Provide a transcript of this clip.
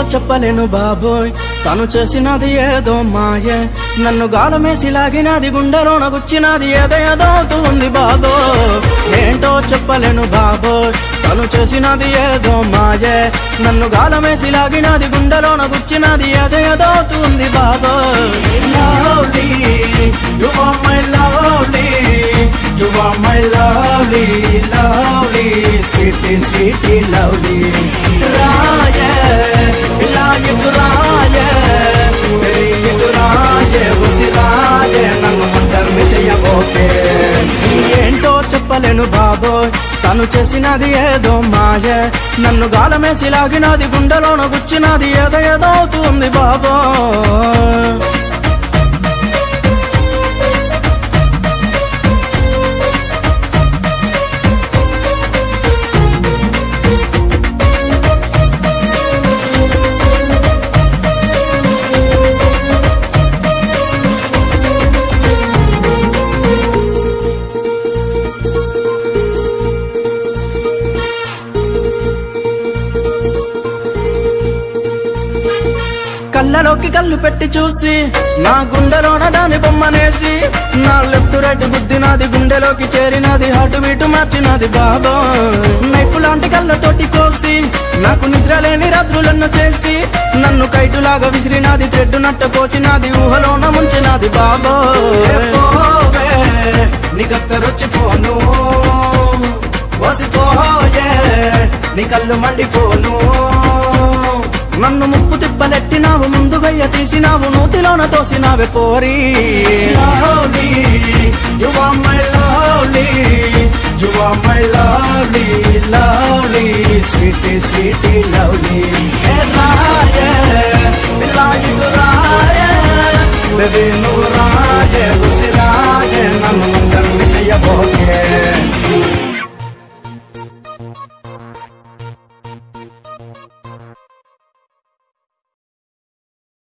చెప్పలేను బాబోయ్ తను చేసినది ఏదో మాయే నన్ను గాలమేసి లాగినది గుండెలోన గుచ్చినది ఏదో ఏదో అవుతుంది బాబో ఏంటో చెప్పలేను బాబోయ్ తను చేసినది ఏదో మాయే నన్ను గాలమేసి లాగినది గుండెలోన గుచ్చినది ఏదో ఏదో అవుతుంది బాబోయ్ lovely you are my lovely you are my lovely lovely sweetie sweetie lovely రాయే ఇలా ఎదురాయే ఎదురాయే ఉసిరాయే నన్ను ఒంటరిని చెయ్యబోకే ఏంటో చెప్పలేను బాబోయ్ తను చేసినది ఏదో మాయే నన్ను గాలమేసి లాగినది గుండెలోన గుచ్చినది ఏదో ఏదో అవుతుంది బాబోయ్ కళ్ళలోకి కళ్ళు పెట్టి చూసి నా గుండెలోన దాని బొమ్మనేసి నా లెఫ్ట్ రైట్ బుద్ధి నాది గుండెలోకి చేరినది హాటు బీటు మార్చినది బాబా నైపు లాంటి కళ్ళతోటి కోసి నాకు నిద్ర లేని రాత్రులన్న చేసి నన్ను కైటులాగా విసిరినది థ్రెడ్ నట్ట కోచినది ఊహలోన ముంచినది బాబో నీకత్తరొచ్చిపోను వసిపోయే నీ కళ్ళు మండిపోను నన్ను ముప్పు తిప్పలెట్టినావు ముందుగయ్య తీసినావు నూతిలోన తోసినావే పోరి you are my lovely you are my lovely lovely sweetie sweetie lovely రాయే రాయే రాయే బేబీ నువ్వు రాయే